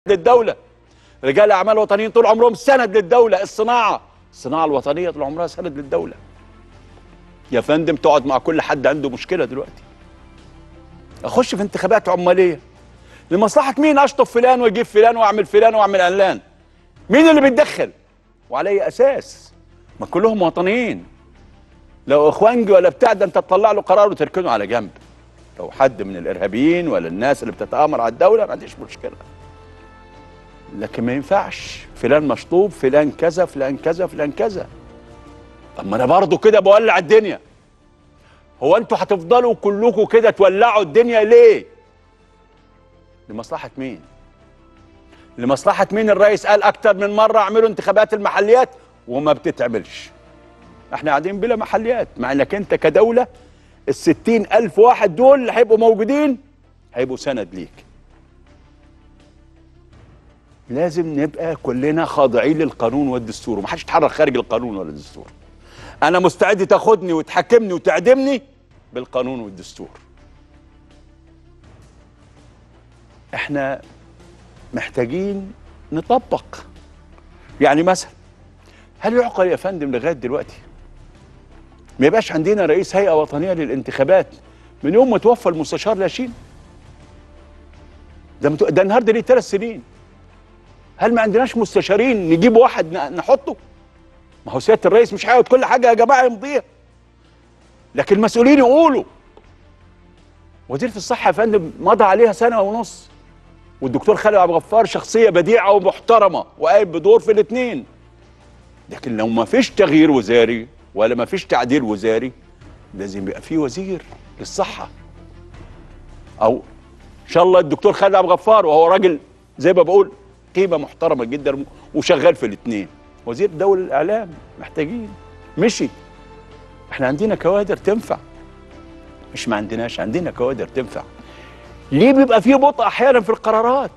للدوله رجال اعمال وطنيين طول عمرهم سند للدوله الصناعه الصناعه الوطنيه طول عمرها سند للدوله يا فندم تقعد مع كل حد عنده مشكله دلوقتي اخش في انتخابات عماليه لمصلحه مين اشطف فلان واجيب فلان واعمل فلان واعمل علان مين اللي بيتدخل وعلى اي اساس ما كلهم وطنيين لو اخوانجي ولا بتاع ده انت تطلع له قرار وتركنه على جنب لو حد من الارهابيين ولا الناس اللي بتتامر على الدوله ما عنديش مشكله لكن ما ينفعش فلان مشطوب فلان كذا فلان كذا فلان كذا طب ما انا برضه كده بولع الدنيا هو انتوا هتفضلوا كلكم كده تولعوا الدنيا ليه لمصلحه مين لمصلحه مين الرئيس قال اكتر من مره اعملوا انتخابات المحليات وما بتتعملش احنا قاعدين بلا محليات مع انك انت كدوله الستين الف واحد دول اللي هيبقوا موجودين هيبقوا سند ليك لازم نبقى كلنا خاضعين للقانون والدستور ومحدش يتحرك خارج القانون ولا الدستور انا مستعد تاخدني وتحكمني وتعدمني بالقانون والدستور احنا محتاجين نطبق يعني مثلا هل يعقل يا فندم لغايه دلوقتي ما يبقاش عندنا رئيس هيئه وطنيه للانتخابات من يوم ما توفى المستشار لاشين ده متو... ده النهارده ليه ثلاث سنين هل ما عندناش مستشارين نجيب واحد ن- نحطه ما هو سياده الرئيس مش هيقعد كل حاجه يا جماعه يمضيها لكن المسؤولين يقولوا وزيره الصحه يا فندم مضى عليها سنه ونص والدكتور خالد عبد الغفار شخصيه بديعه ومحترمه وقايم بدور في الاثنين لكن لو ما فيش تغيير وزاري ولا ما فيش تعديل وزاري لازم يبقى في وزير للصحه او ان شاء الله الدكتور خالد عبد الغفار وهو راجل زي ما بقول قيمه محترمه جدا وشغال في الاثنين وزير دولة الاعلام محتاجين مشي احنا عندنا كوادر تنفع مش ما عندناش عندنا كوادر تنفع ليه بيبقى في بطء احيانا في القرارات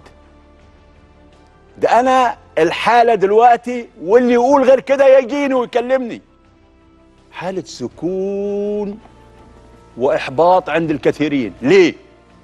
ده انا الحاله دلوقتي واللي يقول غير كده يجيني ويكلمني حاله سكون واحباط عند الكثيرين ليه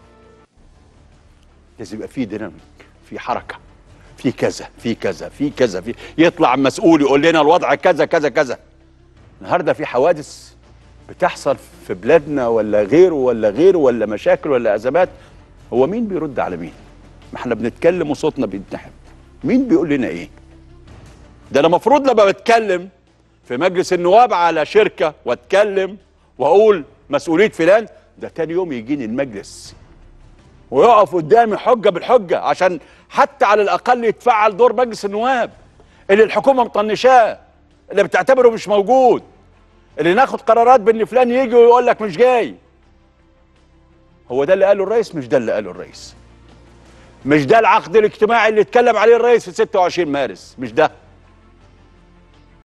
لازم يبقى في ديناميك في حركه في كذا في كذا في كذا في يطلع مسؤول يقول لنا الوضع كذا كذا كذا النهارده في حوادث بتحصل في بلادنا ولا غيره ولا غيره ولا مشاكل ولا ازمات هو مين بيرد على مين ما احنا بنتكلم وصوتنا بيتنحب مين بيقول لنا ايه ده انا المفروض لما بتكلم في مجلس النواب على شركه واتكلم واقول مسؤوليه فلان ده تاني يوم يجيني المجلس ويقف قدامي حجه بالحجه عشان حتى على الاقل يتفعل دور مجلس النواب اللي الحكومه مطنشاه اللي بتعتبره مش موجود اللي ناخد قرارات بان فلان يجي ويقول لك مش جاي هو ده اللي قاله الرئيس مش ده اللي قاله الرئيس مش ده العقد الاجتماعي اللي اتكلم عليه الرئيس في 26 مارس مش ده